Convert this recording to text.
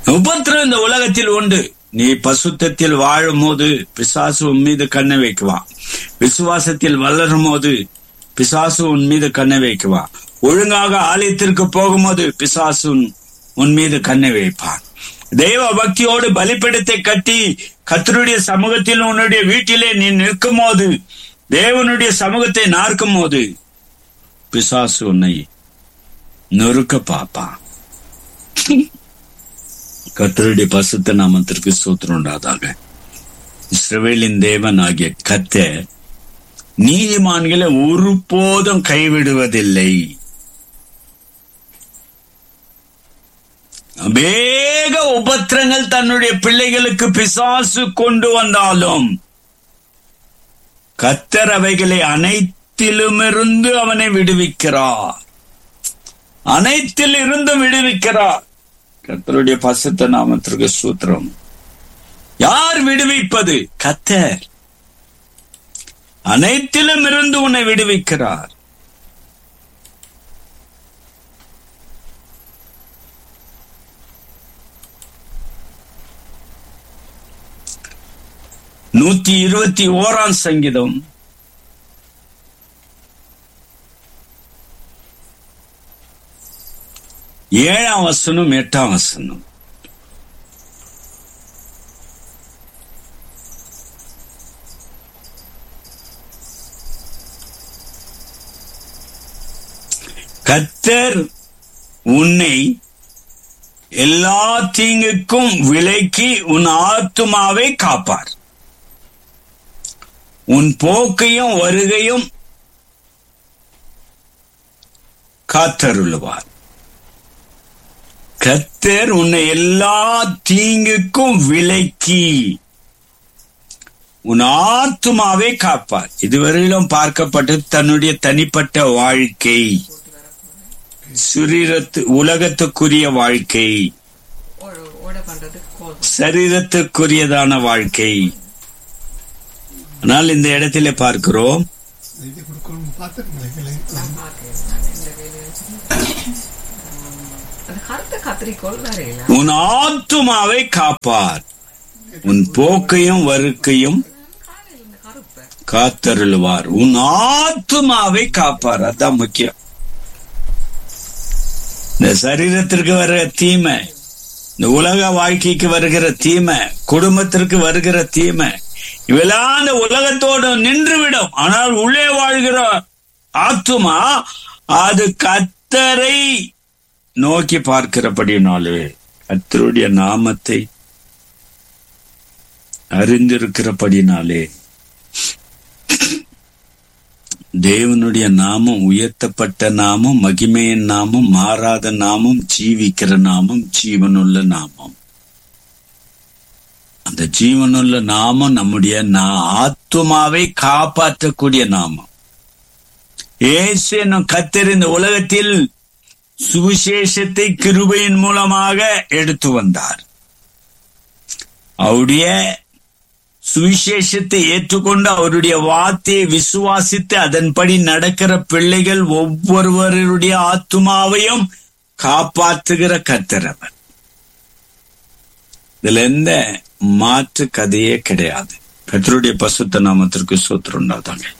உபத்திரம் இந்த உலகத்தில் உண்டு நீ பசுத்தத்தில் வாழும் போது பிசாசு உன் மீது கண்ணை வைக்குவான் விசுவாசத்தில் வளரும் போது பிசாசு உன் மீது கண்ணை வைக்குவான் ஒழுங்காக ஆலயத்திற்கு போகும்போது பிசாசு உன்- உன் மீது கண்ணை வைப்பான் தெய்வ பக்தியோடு பலிப்பிடத்தை கட்டி கத்தருடைய சமூகத்தில் உன்னுடைய வீட்டிலே நீ நிற்கும் போது தேவனுடைய சமூகத்தை நார்க்கும் போது பிசாசு உன்னை நொறுக்க பார்ப்பான் கத்தருடைய பசுத்த நாமத்திற்கு சூத்திரம் உண்டாதாக இஸ்ரவேலின் தேவன் ஆகிய கத்த நீதிமான்களை ஒருபோதும் கைவிடுவதில்லை வேக உபத்திரங்கள் தன்னுடைய பிள்ளைகளுக்கு பிசாசு கொண்டு வந்தாலும் கத்தர் அவைகளை அனைத்திலுமிருந்து அவனை விடுவிக்கிறார் அனைத்தில் இருந்தும் விடுவிக்கிறார் கர்த்தருடைய பசுத்த நாமத்திற்கு சூத்திரம் யார் விடுவிப்பது கத்தர் அனைத்திலும் இருந்து உன்னை விடுவிக்கிறார் நூத்தி இருபத்தி ஓராம் சங்கீதம் ஏழாம் வசனம் எட்டாம் வசனம் கத்தர் உன்னை எல்லா தீங்குக்கும் விலக்கி உன் ஆத்துமாவை காப்பார் உன் போக்கையும் வருகையும் காத்தருளுவார் கத்தர் உன்னை எல்லா தீங்குக்கும் விலக்கி உன் ஆத்துமாவை காப்பார் இதுவரையிலும் பார்க்கப்பட்டு தன்னுடைய தனிப்பட்ட வாழ்க்கை சுரீரத்து உலகத்துக்குரிய வாழ்க்கை ஓட- ஓட பண்றதுக்கு கோல் சரீரத்துக்குரியதான வாழ்க்கை ஆனால் இந்த இடத்திலே பார்க்கிறோம் இது கொடுக்கணும் பார்த்துருக்கேன் நான் பார்க்கிறேன் நான் இந்த வேலையை அது கருத்த கத்திரிக்கோள் வரையில உன் ஆத்துமாவை காப்பார் உன் போக்கையும் வருக்கையும் காலையில் இந்த கருப்பை காத்தருளுவார் உன் ஆத்துமாவை காப்பார் அதான் முக்கியம் இந்த சரீரத்திற்கு வருகிற தீமை இந்த உலக வாழ்க்கைக்கு வருகிற தீமை குடும்பத்திற்கு வருகிற தீமை இவெல்லாம் இந்த உலகத்தோடு நின்றுவிடும் ஆனால் உள்ளே வாழ்கிற ஆத்துமா அது கத்தரை நோக்கி பார்க்கிறபடினாலே கத்தருடைய நாமத்தை அறிந்திருக்கிறபடினாலே தேவனுடைய நாமம் உயர்த்தப்பட்ட நாமம் மகிமையின் நாமம் மாறாத நாமம் ஜீவிக்கிற நாமம் ஜீவனுள்ள நாமம் அந்த ஜீவனுள்ள நாமம் நம்முடைய நா- ஆத்துமாவை காப்பாற்றக்கூடிய நாமம் இயேசு என்னும் கத்தர் இந்த உலகத்தில் சுவிசேஷத்தை கிருபையின் மூலமாக எடுத்து வந்தார் அவருடைய சுவிசேஷத்தை ஏற்றுக்கொண்டு அவருடைய வார்த்தையை விசுவாசித்து அதன்படி நடக்கிற பிள்ளைகள் ஒவ்வொருவருடைய ஆத்துமாவையும் காப்பாற்றுகிற கர்த்தரவர் இதுல எந்த மாற்று கதையே கிடையாது கர்த்தருடைய பசுத்த நாமத்திற்கு சூத்திரம் உண்டாதாங்க